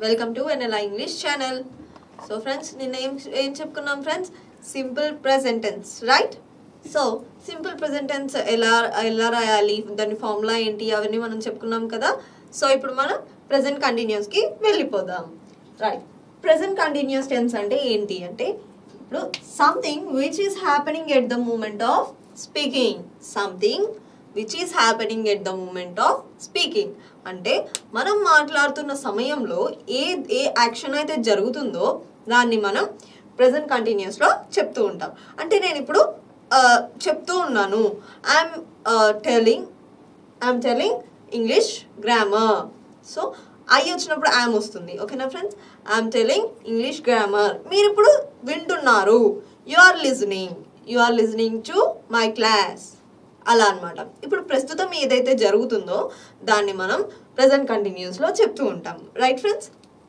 welcome to NLI English channel so friends నిన్న ఏం ఏం చెప్పుకున్నాం friends simple present tense right so simple present tense ఎలా ఎలా రాయాలి దాని ఫార్ములా ఏంటి అవన్నీ మనం చెప్పుకున్నాం కదా సో ఇప్పుడు మనం ప్రెజెంట్ కంటిన్యూస్కి వెళ్ళిపోదాం రైట్ ప్రెజెంట్ కంటిన్యూస్ టెన్స్ అంటే ఏంటి అంటే ఇప్పుడు something which is happening at the moment of speaking something which is happening at the moment of speaking అంటే మనం మాట్లాడుతున్న సమయంలో ఏ ఏ యాక్షన్ అయితే జరుగుతుందో దాన్ని మనం ప్రజెంట్ కంటిన్యూస్లో చెప్తూ ఉంటాం అంటే నేను ఇప్పుడు ఆ, చెప్తూ ఉన్నాను I'm telling I'm telling English grammar so I వచ్చినప్పుడు ఐఎమ్ వస్తుంది ఓకేనా friends I'm telling English grammar మీరు ఇప్పుడు వింటున్నారు you are listening you are listening to my class అలా అన్నమాట ఇప్పుడు ప్రస్తుతం ఏదైతే జరుగుతుందో దాన్ని మనం ప్రజెంట్ కంటిన్యూస్లో చెప్తూ ఉంటాం రైట్ ఫ్రెండ్స్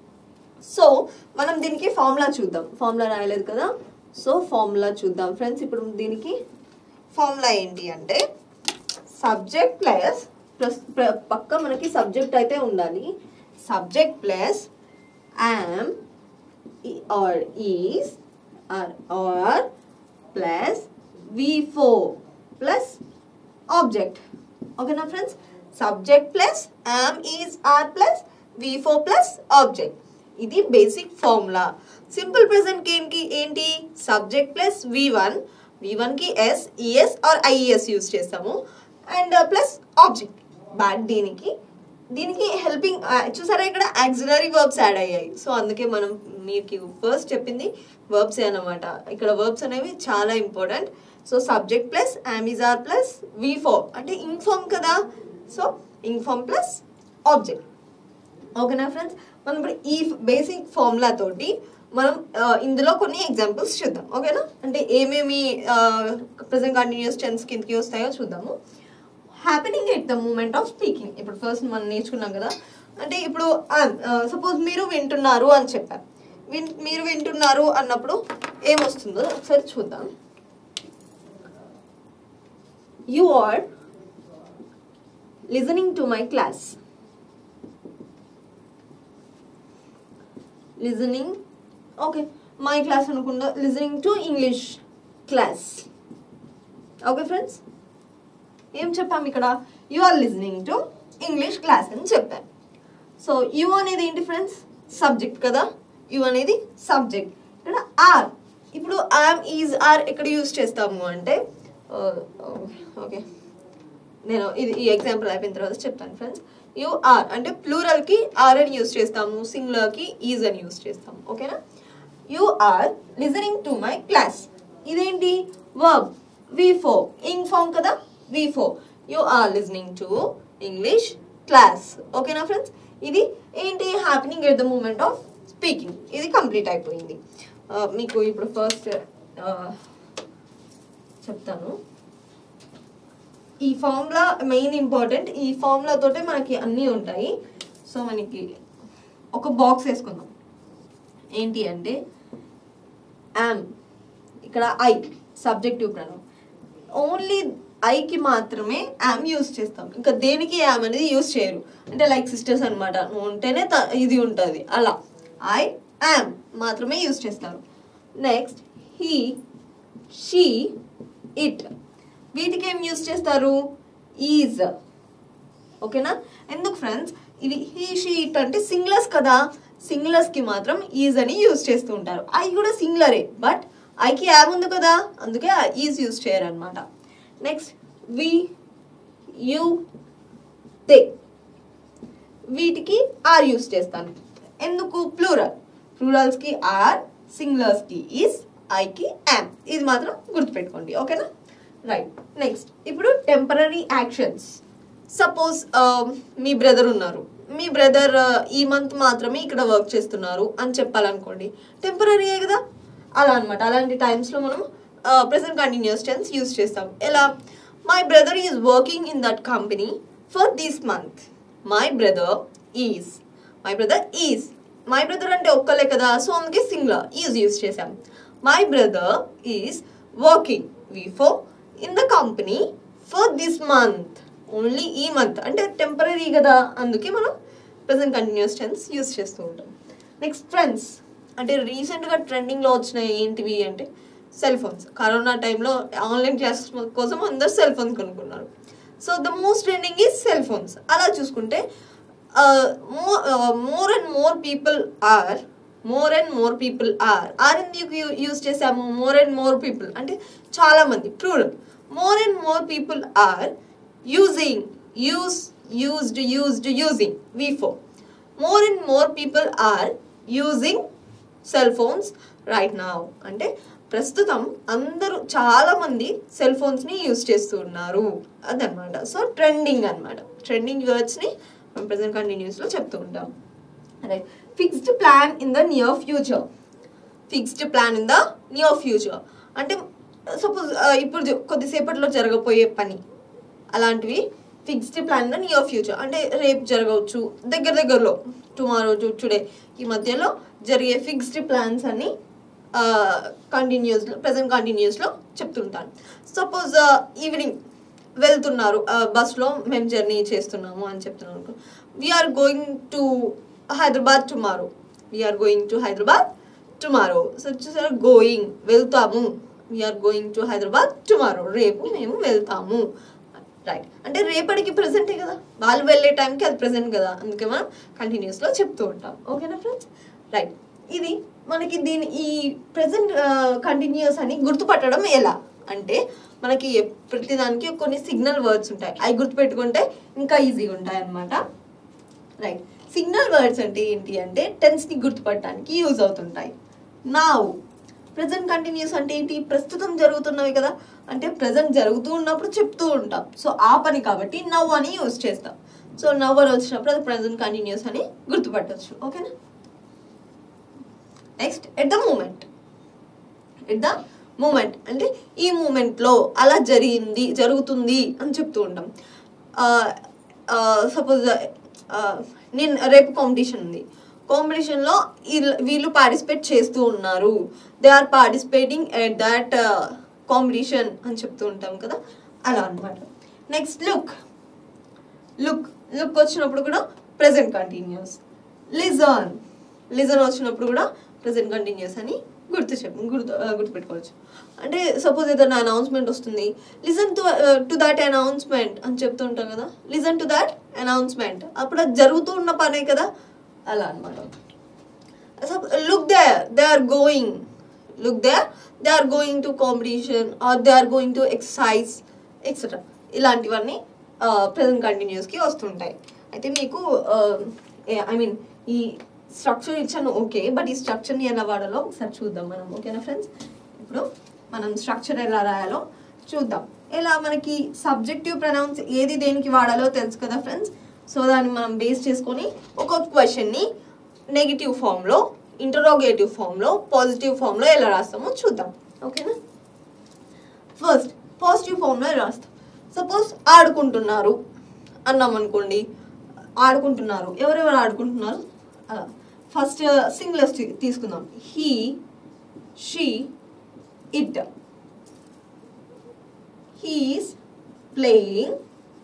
సో మనం దీనికి ఫార్ములా చూద్దాం ఫార్ములా రాయలేదు కదా సో ఫార్ములా చూద్దాం ఫ్రెండ్స్ ఇప్పుడు దీనికి ఫార్ములా ఏంటి అంటే సబ్జెక్ట్ ప్లస్ ప్లస్ పక్క మనకి సబ్జెక్ట్ అయితే ఉండాలి subject plus am are is are are plus V four plus object ఓకేనా friends subject plus am is are plus V four plus object ఇది బేసిక్ ఫార్ములా సింపుల్ ప్రెసెంట్ ఏంటి ఏంటి subject plus V one V వన్కి S ES or IES use చేస్తాము and plus object but దీనికి దీనికి helping చూసారా ఇక్కడ యాక్సిలరీ వర్బ్స్ యాడ్ అయ్యాయి సో అందుకే మనం మీకు ఫస్ట్ చెప్పింది వర్బ్స్ అనమాట ఇక్కడ వర్బ్స్ అనేవి చాలా important so subject plus am is are plus V four అంటే ఇన్ఫార్మ్ కదా సో ఇన్ఫార్మ్ ప్లస్ ఆబ్జెక్ట్ ఓకేనా ఫ్రెండ్స్ మనం ఇప్పుడు ఈ బేసిక్ ఫార్ములా తోటి మనం ఆ, ఇందులో కొన్ని ఎగ్జాంపుల్స్ చూద్దాం ఓకేనా అంటే ఏమేమి ప్రజెంట్ కంటిన్యూస్ టెన్స్ కిందకి వస్తాయో చూద్దాము happening at the moment of speaking ఇప్పుడు ఫస్ట్ మనం నేర్చుకున్నాం కదా అంటే ఇప్పుడు సపోజ్ మీరు వింటున్నారు అని చెప్పారు విన్ మీరు వింటున్నారు అన్నప్పుడు ఏమొస్తుందో ఒకసారి చూద్దాం you are listening to my class listening okay my class అనుకుండా listening to English class okay friends ఏం చెప్పాము ఇక్కడ you are listening to English class అని చెప్పాను సో యు అనేది ఏంటి ఫ్రెండ్స్ సబ్జెక్ట్ కదా యు అనేది సబ్జెక్ట్ ఇక్కడ ఆర్ ఇప్పుడు ఐఎమ్ ఈజ్ ఆర్ ఎక్కడ యూజ్ చేస్తాము అంటే ఓకే నేను ఇది ఈ ఎగ్జాంపుల్ అయిపోయిన తర్వాత చెప్తాను ఫ్రెండ్స్ యు ఆర్ అంటే ప్లూరల్కి ఆర్ అని యూస్ చేస్తాము సింగులర్కి ఈజ్ అని యూస్ చేస్తాము ఓకేనా you are listening to my class ఇదేంటి verb V four ing form కదా V four you are listening to English class ఓకేనా ఫ్రెండ్స్ ఇది ఏంటి happening at the moment of speaking ఇది కంప్లీట్ అయిపోయింది ఆ, మీకు ఇప్పుడు ఫస్ట్ చెప్తాను ఈ ఫార్ములా మెయిన్ ఇంపార్టెంట్ ఈ ఫార్ములా తోటే మనకి అన్నీ ఉంటాయి సో మనకి ఒక బాక్స్ వేసుకుందాం ఏంటి అంటే యామ్ ఇక్కడ ఐ సబ్జెక్టివ్ ప్రణం ఓన్లీ ఐకి మాత్రమే యామ్ యూస్ చేస్తాం ఇంకా దేనికి యామ్ అనేది యూస్ చేయరు అంటే లైక్ సిస్టర్స్ అనమాట నువ్వు ఉంటేనే త- ఇది ఉంటుంది అలా ఐ యామ్ మాత్రమే యూస్ చేస్తారు నెక్స్ట్ హీ షీ ఇట్ వీటికి ఏం యూస్ చేస్తారు ఈజ్ ఓకేనా ఎందుకు ఫ్రెండ్స్ ఇవి హీ షీ ఇట్ అంటే సింగ్లర్స్ కదా సింగ్లర్స్ కి మాత్రం ఈజ్ అని యూజ్ చేస్తూ ఉంటారు ఐ కూడా సింగ్లరే బట్ ఐకి యామ్ ఉంది కదా అందుకే ఈజ్ యూజ్ చేయరు అనమాట నెక్స్ట్ వి యు తే వీటికి ఆర్ యూస్ చేస్తాను ఎందుకు ప్లూరల్ ప్లూరల్స్కి ఆర్ సింగులర్స్కి ఈస్ ఐకి యామ్ ఇది మాత్రం గుర్తుపెట్టుకోండి ఓకేనా రైట్ నెక్స్ట్ ఇప్పుడు టెంపరీ యాక్షన్స్ సపోజ్ మీ బ్రదర్ ఉన్నారు మీ బ్రదర్ ఈ మంత్ మాత్రమే ఇక్కడ వర్క్ చేస్తున్నారు అని చెప్పాలనుకోండి టెంపరీయే కదా అలా అనమాట అలాంటి టైమ్స్లో మనం ప్రెసెంట్ కంటిన్యూస్ టెన్స్ యూస్ చేస్తాం ఎలా my brother is working in that company for this month my brother is my brother is my brother అంటే ఒక్కలే కదా సో అందుకే సింగులర్ ఈజ్ యూజ్ చేసాం my brother is working V four in the company for this month only ఈ month అంటే temporary కదా అందుకే మనం ప్రజెంట్ కంటిన్యూస్ టెన్స్ యూస్ చేస్తూ ఉంటాం నెక్స్ట్ ఫ్రెండ్స్ అంటే రీసెంట్గా ట్రెండింగ్లో వచ్చినాయి ఏంటివి అంటే సెల్ ఫోన్స్ కరోనా టైంలో ఆన్లైన్ క్లాసెస్ కోసం అందరు సెల్ ఫోన్స్ కొనుక్కున్నారు so the most trending is cell phones అలా చూసుకుంటే more and more people are more and more people are are ఎందుకు యూజ్ చేసాము మోర్ అండ్ మోర్ పీపుల్ అంటే చాలా మంది plural more and more people are using use used used using we for more and more people are using cell phones right now అంటే ప్రస్తుతం అందరూ చాలా మంది సెల్ ఫోన్స్ని యూజ్ చేస్తూ ఉన్నారు అదనమాట సో ట్రెండింగ్ అనమాట ట్రెండింగ్ వర్డ్స్ని మనం ప్రజెంట్ కంటిన్యూస్లో చెప్తూ ఉంటాం right fixed plan in the near future fixed plan in the near future అంటే సపోజ్ ఇప్పుడు జ- కొద్దిసేపట్లో జరగబోయే పని అలాంటివి fixed plan in the near future అంటే రేపు జరగవచ్చు దగ్గర దగ్గరలో టుమారో టు టుడే ఈ మధ్యలో జరిగే ఫిక్స్డ్ ప్లాన్స్ అన్ని కంటిన్యూస్లో ప్రజెంట్ కంటిన్యూస్లో చెప్తుంటాను సపోజ్ ఈవినింగ్ వెళ్తున్నారు బస్లో మేము జర్నీ చేస్తున్నాము అని చెప్తున్నాను అనుకో we're going to Hyderabad tomorrow we're going to Hyderabad tomorrow so చూసారా గోయింగ్ వెళ్తాము we're going to Hyderabad tomorrow రేపు మేము వెళ్తాము రైట్ అంటే రేపటికి ప్రెసెంటే కదా వాళ్ళు వెళ్ళే టైంకి అది ప్రెసెంట్ కదా అందుకే మనం కంటిన్యూస్లో చెప్తూ ఉంటాం ఓకేనా ఫ్రెండ్స్ రైట్ ఇది మనకి దీని ఈ ప్రెసెంట్ కంటిన్యూస్ అని గుర్తుపట్టడం ఎలా అంటే మనకి ఎ- ప్రతిదానికి కొన్ని సిగ్నల్ వర్డ్స్ ఉంటాయి అవి గుర్తుపెట్టుకుంటే ఇంకా ఈజీగా ఉంటాయి అన్నమాట రైట్ సిగ్నల్ వర్డ్స్ అంటే ఏంటి అంటే టెన్స్ని గుర్తుపట్టడానికి యూజ్ అవుతుంటాయి నావ్ ప్రజెంట్ కంటిన్యూస్ అంటే ఏంటి ప్రస్తుతం జరుగుతున్నవి కదా అంటే ప్రజెంట్ జరుగుతూ ఉన్నప్పుడు చెప్తూ ఉంటాం సో ఆ పని కాబట్టి నవ్ అని యూజ్ చేస్తాం సో నవ్ అని వచ్చినప్పుడు అది ప్రజెంట్ కంటిన్యూస్ అని గుర్తుపట్టచ్చు ఓకేనా next at the moment at the moment అంటే ఈ మూమెంట్లో అలా జరిగింది జరుగుతుంది అని చెప్తూ ఉంటాం సపోజ్ నేను రేపు కాంపిటీషన్ ఉంది కాంపిటీషన్లో వీళ్ళు పార్టిసిపేట్ చేస్తూ ఉన్నారు they are participating at that competition అని చెప్తూ ఉంటాం కదా అలా అన్నమాట నెక్స్ట్ లుక్ లుక్ లుక్ వచ్చినప్పుడు కూడా ప్రెసెంట్ కంటిన్యూస్ లిజన్ లిజన్ వచ్చినప్పుడు కూడా ప్రెసెంట్ కంటిన్యూస్ అని గుర్తు చెప్ గుర్తు ఆ, గుర్తుపెట్టుకోవచ్చు అంటే సపోజ్ ఏదైనా అనౌన్స్మెంట్ వస్తుంది listen to to that announcement అని చెప్తూ ఉంటాం కదా లిజన్ టు దాట్ అనౌన్స్మెంట్ అప్పుడు అది జరుగుతూ ఉన్న పనే కదా అలా అనమాట look they they are going look they they are going to competition are they are going to exercise etcetera ఇలాంటివన్నీ ప్రజెంట్ కంటిన్యూస్కి వస్తుంటాయి అయితే మీకు ఐ మీన్ ఈ స్ట్రక్చర్ ఇచ్చాను ఓకే బట్ ఈ స్ట్రక్చర్ని ఎలా వాడాలో ఒకసారి చూద్దాం మనం ఓకేనా ఫ్రెండ్స్ ఇప్పుడు మనం స్ట్రక్చర్ ఎలా రాయాలో చూద్దాం ఎలా మనకి సబ్జెక్టివ్ ప్రనౌన్స్ ఏది దేనికి వాడాలో తెలుసు కదా ఫ్రెండ్స్ సో దాన్ని మనం బేస్ చేసుకొని ఒక్కొక్క క్వశ్చన్ని నెగిటివ్ ఫామ్లో ఇంటరోగేటివ్ ఫామ్లో పాజిటివ్ ఫామ్లో ఎలా రాస్తామో చూద్దాం ఓకేనా ఫస్ట్ పాజిటివ్ ఫామ్లో రాస్తాం సపోజ్ ఆడుకుంటున్నారు అన్నాం అనుకోండి ఆడుకుంటున్నారు ఎవరెవరు ఆడుకుంటున్నారు అలా ఫస్ట్ సింగ్లర్స్ తీసుకుందాం he she it he's playing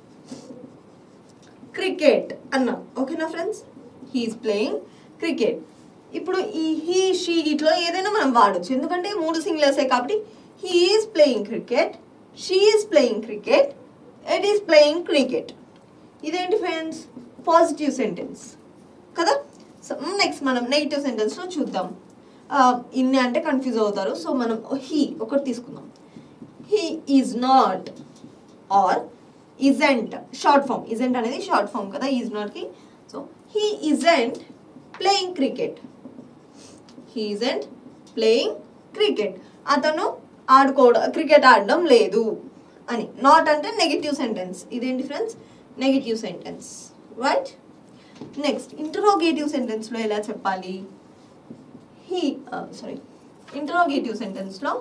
cricket అన్నాం ఓకేనా ఫ్రెండ్స్ హీఈస్ ప్లేయింగ్ క్రికెట్ ఇప్పుడు ఈ హీ షీ ఇట్లో ఏదైనా మనం వాడచ్చు ఎందుకంటే మూడు సింగ్లర్సే కాబట్టి he is playing cricket she is playing cricket it is playing cricket ఇదేంటి ఫ్రెండ్స్ పాజిటివ్ సెంటెన్స్ కదా సో నెక్స్ట్ మనం నెగిటివ్ సెంటెన్స్లో చూద్దాం ఆ, ఇన్ని అంటే కన్ఫ్యూజ్ అవుతారు సో మనం హీ ఒకటి తీసుకుందాం he is not or isn't short form isn't అనేది షార్ట్ ఫామ్ కదా ఈజ్ నాట్కి so he isn't playing cricket he isn't playing cricket అతను ఆడుకోవడం క్రికెట్ ఆడడం లేదు అని నాట్ అంటే నెగిటివ్ సెంటెన్స్ ఇదేంటి friends negative sentence right next interrogative సెంటెన్స్లో ఎలా చెప్పాలి హీ సారీ ఇంటరోగేటివ్ సెంటెన్స్లో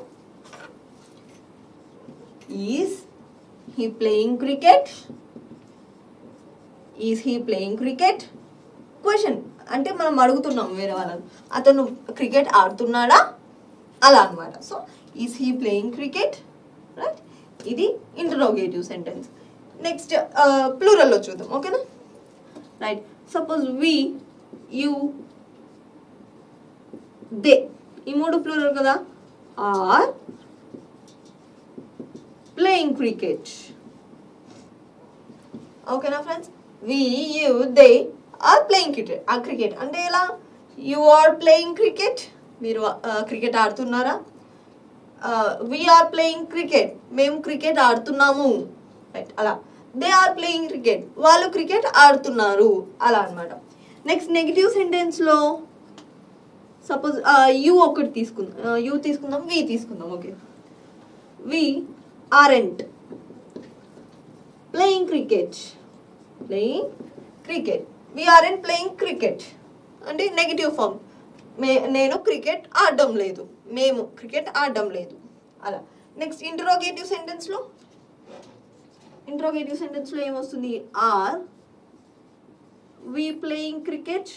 is he playing cricket is he playing cricket question అంటే మనం అడుగుతున్నాం వేరే వాళ్ళని అతను క్రికెట్ ఆడుతున్నాడా అలా అన్నమాట so is he playing cricket right ఇది ఇంటరోగేటివ్ సెంటెన్స్ నెక్స్ట్ ప్లూరల్లో చూద్దాం ఓకేనా right suppose we you they ఈ మూడు ప్లూరల్ కదా ఆర్ ప్లేయింగ్ క్రికెట్ ఓకేనా friends we you they are playing cricket ah cricket అంటే ఎలా యు ఆర్ ప్లేయింగ్ క్రికెట్ మీరు క్రికెట్ ఆడుతున్నారా వీఆర్ ప్లేయింగ్ క్రికెట్ మేము క్రికెట్ ఆడుతున్నాము రైట్ అలా దే ఆర్ ప్లేయింగ్ క్రికెట్ వాళ్ళు క్రికెట్ ఆడుతున్నారు అలా అనమాట నెక్స్ట్ నెగిటివ్ సెంటెన్స్లో సపోజ్ యూ ఒకటి తీసుకుందాం యూ తీసుకుందాం వి తీసుకుందాం okay we aren't playing cricket playing cricket we aren't playing cricket అంటే నెగిటివ్ ఫామ్ మే నేను క్రికెట్ ఆడడం లేదు మేము క్రికెట్ ఆడడం లేదు అలా నెక్స్ట్ ఇంటరోగేటివ్ సెంటెన్స్లో ఇంటరోగేటివ్ సెంటెన్స్లో ఏమొస్తుంది are we playing cricket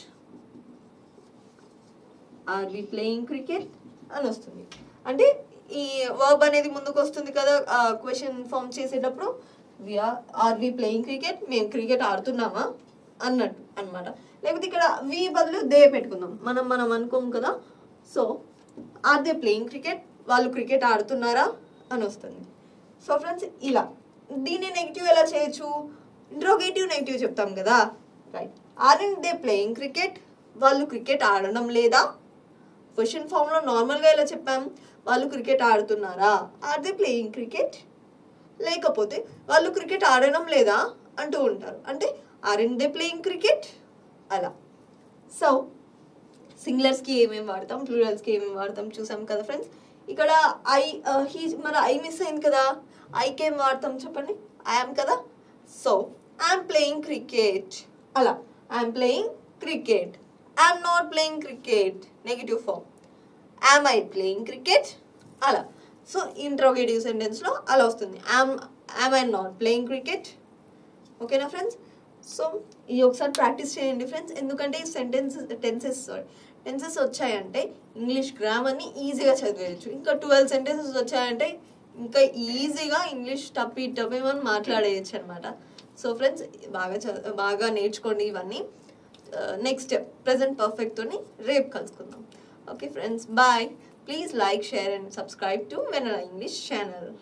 are we playing cricket అని వస్తుంది అంటే ఈ వర్బ్ అనేది ముందుకు వస్తుంది కదా క్వశ్చన్ ఫామ్ చేసేటప్పుడు we are we playing cricket మేము క్రికెట్ ఆడుతున్నామా అన్నట్టు అన్నమాట లేకపోతే ఇక్కడ వి బదులు దే పెట్టుకుందాం మనం మనం అనుకోం కదా so are they playing cricket వాళ్ళు క్రికెట్ ఆడుతున్నారా అని వస్తుంది సో ఫ్రెండ్స్ ఇలా దీన్ని నెగిటివ్ ఎలా చేయొచ్చు ఇంట్రోగేటివ్ నెగిటివ్ చెప్తాం కదా right aren't they playing cricket వాళ్ళు క్రికెట్ ఆడడం లేదా క్వశ్చన్ ఫామ్లో నార్మల్గా ఇలా చెప్పాం వాళ్ళు క్రికెట్ ఆడుతున్నారా ఆర్ దే ప్లేయింగ్ క్రికెట్ లేకపోతే వాళ్ళు క్రికెట్ ఆడడం లేదా అంటూ ఉంటారు అంటే aren't they playing cricket అలా సో సింగులర్స్కి ఏమేమి వాడతాం ప్లూరల్స్కి ఏమేమి వాడతాం చూసాం కదా ఫ్రెండ్స్ ఇక్కడ ఐ హీ మరి ఐ మిస్ అయింది కదా ఐకి ఏం వాడతాం చెప్పండి ఐఎమ్ కదా సో ఐఎమ్ ప్లేయింగ్ క్రికెట్ అలా I'm playing cricket I'm not playing cricket negative form am I playing cricket అలా సో ఇంట్రోగేటివ్ సెంటెన్స్లో అలా వస్తుంది am am I not playing cricket ఓకేనా ఫ్రెండ్స్ సో ఇది ఒకసారి ప్రాక్టీస్ చేయండి ఫ్రెండ్స్ ఎందుకంటే ఈ సెంటెన్సెస్ టెన్సెస్ సారీ టెన్సెస్ వచ్చాయంటే ఇంగ్లీష్ గ్రామర్ని ఈజీగా చదివేయచ్చు ఇంకా ట్వెల్వ్ సెంటెన్సెస్ వచ్చాయంటే ఇంకా ఈజీగా ఇంగ్లీష్ టప్పి టప్పేమని మాట్లాడేయచ్చు అనమాట సో ఫ్రెండ్స్ బాగా చ బాగా నేర్చుకోండి ఇవన్నీ నెక్స్ట్ ప్రజెంట్ పర్ఫెక్ట్తోని రేపు కలుసుకుందాం okay friends bye please like share and subscribe to వెనలా ఇంగ్లీష్ ఛానల్